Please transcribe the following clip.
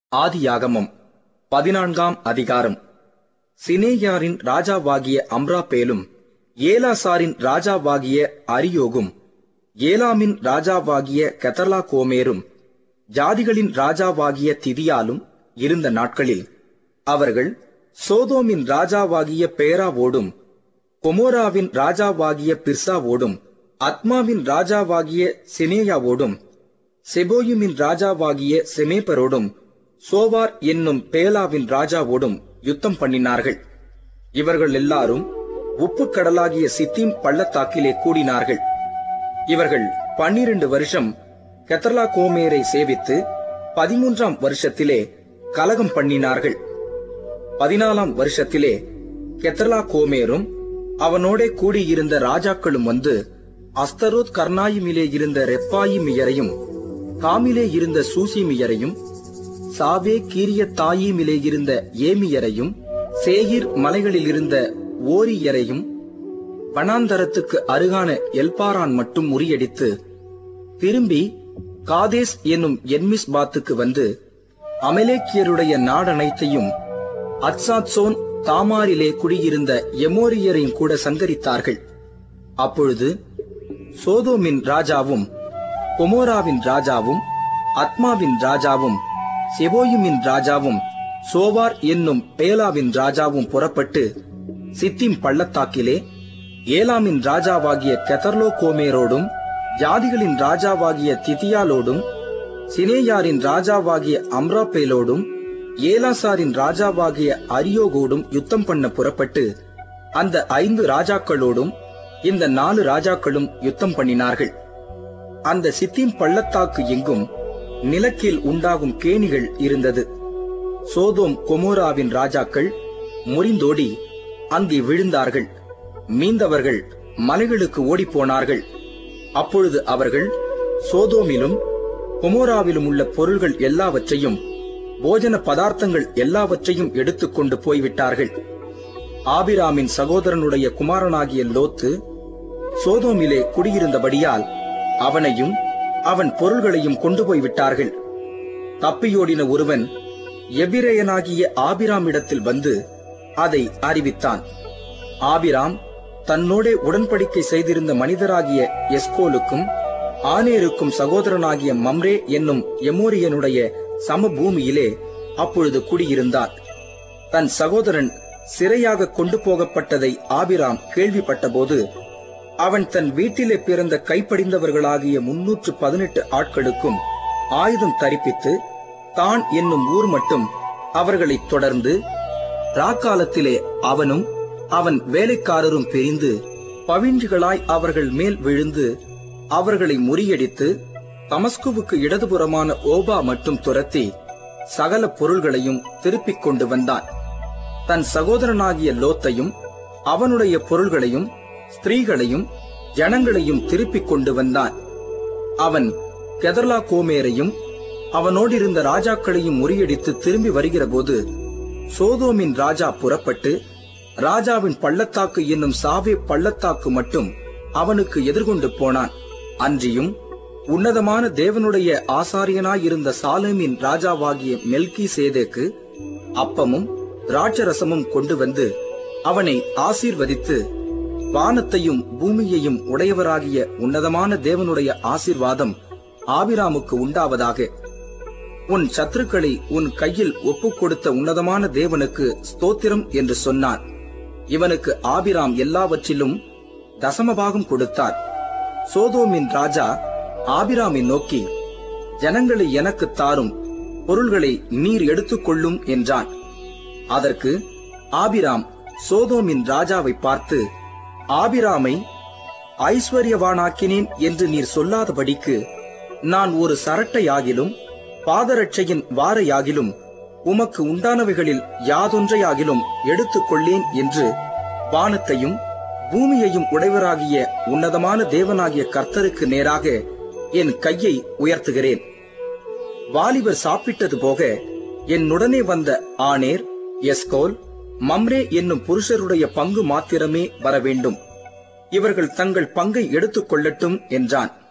ஆதியாகமம் பதினான்காம் அதிகாரம் சினேயாரின் ராஜாவாகிய அம்ராபேலும் ஏலாசாரின் ராஜாவாகிய அரியோகும் ஏலாமின் ராஜாவாகிய கெதர்லா கோமேரும் ஜாதிகளின் ராஜாவாகிய திதியாலும் இருந்த நாட்களில் அவர்கள் சோதோமின் ராஜாவாகிய பேராவோடும் கொமோராவின் ராஜாவாகிய பிர்சாவோடும் அத்மாவின் ராஜாவாகிய செனேயாவோடும் செபோயுமின் ராஜாவாகிய செமேபரோடும் சோவார் என்னும் பேலாவின் ராஜாவோடும் யுத்தம் பண்ணினார்கள் இவர்கள் எல்லாரும் உப்பு கடலாகிய சித்தீம் பள்ளத்தாக்கிலே கூடினார்கள் இவர்கள் பன்னிரண்டு வருஷம் கெத்தர்லா கோமேரை சேவித்து பதிமூன்றாம் வருஷத்திலே கலகம் பண்ணினார்கள் பதினாலாம் வருஷத்திலே கெத்தர்லா கோமேரும் அவனோடே கூடியிருந்த ராஜாக்களும் வந்து அஸ்தரோத் கர்ணாயிமிலே இருந்த ரெப்பாயிமியரையும் காமிலே இருந்த சூசிமியரையும் சாவே கீரிய தாயிமிலே இருந்த ஏமியரையும் சேகிர் மலைகளில் இருந்த ஓரியரையும் வனாந்தரத்துக்கு அருகான எல்பாரான் மட்டும் முறியடித்து திரும்பி காதேஸ் என்னும் என்மிஸ் பாத்துக்கு வந்து அமலேக்கியருடைய நாடனைத்தையும் அத்சாத்சோன் தாமாரிலே குடியிருந்த எமோரியரையும் கூட சங்கரித்தார்கள் அப்பொழுது சோதோமின் ராஜாவும் கொமோராவின் ராஜாவும் அத்மாவின் ராஜாவும் செபோயுமின் ராஜாவும் சோவார் என்னும் பேலாவின் ராஜாவும் புறப்பட்டு சித்திம் பள்ளத்தாக்கிலே ஏலாமின் ராஜாவாகிய கெதர்லோ கோமேரோடும் ஜாதிகளின் ராஜாவாகிய திதியாலோடும் சினேயாரின் ராஜாவாகிய அம்ராபேலோடும் ஏலாசாரின் ராஜாவாகிய அரியோகோடும் யுத்தம் பண்ண புறப்பட்டு அந்த ஐந்து ராஜாக்களோடும் இந்த நாலு ராஜாக்களும் யுத்தம் பண்ணினார்கள் அந்த சித்தீம் பள்ளத்தாக்கு எங்கும் நிலக்கீழ் உண்டாகும் கேணிகள் இருந்தது சோதோம் கொமோராவின் ராஜாக்கள் முறிந்தோடி அங்கே விழுந்தார்கள் மீந்தவர்கள் மலைகளுக்கு ஓடிப்போனார்கள் அப்பொழுது அவர்கள் சோதோமிலும் கொமோராவிலும் உள்ள பொருள்கள் எல்லாவற்றையும் போஜன பதார்த்தங்கள் எல்லாவற்றையும் எடுத்துக்கொண்டு போய்விட்டார்கள் ஆபிராமின் சகோதரனுடைய குமாரனாகிய லோத்து சோதோமிலே குடியிருந்தபடியால் அவனையும் அவன் பொருள்களையும் கொண்டு போய் விட்டார்கள் தப்பியோடின ஒருவன் எபிரேயனாகிய ஆபிராமிடத்தில் வந்து அதை அறிவித்தான் ஆபிராம் தன்னோடே உடன்படிக்கை செய்திருந்த மனிதராகிய எஸ்கோலுக்கும் ஆனேருக்கும் சகோதரனாகிய மம்ரே என்னும் எமோரியனுடைய சமபூமியிலே அப்பொழுது குடியிருந்தான் தன் சகோதரன் சிறையாக கொண்டு போகப்பட்டதை ஆபிராம் கேள்விப்பட்டபோது அவன் தன் வீட்டிலே பிறந்த கைப்படிந்தவர்களாகிய முன்னூற்று பதினெட்டு ஆட்களுக்கும் ஆயுதம் தரிப்பித்து தான் என்னும் ஊர் மட்டும் அவர்களைத் தொடர்ந்து ராக்காலத்திலே அவனும் அவன் வேலைக்காரரும் பிரிந்து பவிஞ்சுகளாய் அவர்கள் மேல் விழுந்து அவர்களை முறியடித்து தமஸ்குவுக்கு இடதுபுறமான ஓபா மட்டும் துரத்தி சகல பொருள்களையும் திருப்பிக் கொண்டு வந்தான் தன் சகோதரனாகிய லோத்தையும் அவனுடைய பொருள்களையும் ஸ்திரீகளையும் ஜனங்களையும் திருப்பிக் கொண்டு வந்தான் அவன் கெதர்லா கோமேரையும் அவனோடிருந்த ராஜாக்களையும் முறியடித்து திரும்பி வருகிறபோது சோதோமின் ராஜா புறப்பட்டு ராஜாவின் பள்ளத்தாக்கு என்னும் சாவே பள்ளத்தாக்கு மட்டும் அவனுக்கு எதிர்கொண்டு போனான் அன்றியும் உன்னதமான தேவனுடைய ஆசாரியனாயிருந்த சாலேமின் ராஜாவாகிய மெல்கி சேதேக்கு அப்பமும் திராட்சரசமும் கொண்டு வந்து அவனை ஆசீர்வதித்து வானத்தையும் பூமியையும் உடையவராகிய உன்னதமான தேவனுடைய ஆசீர்வாதம் ஆபிராமுக்கு உண்டாவதாக உன் சத்துருக்களை உன் கையில் ஒப்புக் கொடுத்த உன்னதமான தேவனுக்கு ஸ்தோத்திரம் என்று சொன்னான் இவனுக்கு ஆபிராம் எல்லாவற்றிலும் தசமபாகம் கொடுத்தார் சோதோமின் ராஜா ஆபிராமை நோக்கி ஜனங்களை எனக்கு தாரும் பொருள்களை நீர் எடுத்துக்கொள்ளும் என்றான் அதற்கு ஆபிராம் சோதோமின் ராஜாவை பார்த்து ஆபிராமை ஐஸ்வர்யவானாக்கினேன் என்று நீர் சொல்லாதபடிக்கு நான் ஒரு சரட்டையாகிலும் பாதரட்சையின் வாரையாகிலும் உமக்கு உண்டானவைகளில் யாதொன்றையாகிலும் எடுத்துக்கொள்ளேன் என்று வானத்தையும் பூமியையும் உடையவராகிய உன்னதமான தேவனாகிய கர்த்தருக்கு நேராக என் கையை உயர்த்துகிறேன் வாலிபர் சாப்பிட்டது போக என்னுடனே வந்த ஆனேர் எஸ்கோல் மம்ரே என்னும் புருஷருடைய பங்கு மாத்திரமே வர வேண்டும் இவர்கள் தங்கள் பங்கை எடுத்துக் கொள்ளட்டும் என்றான்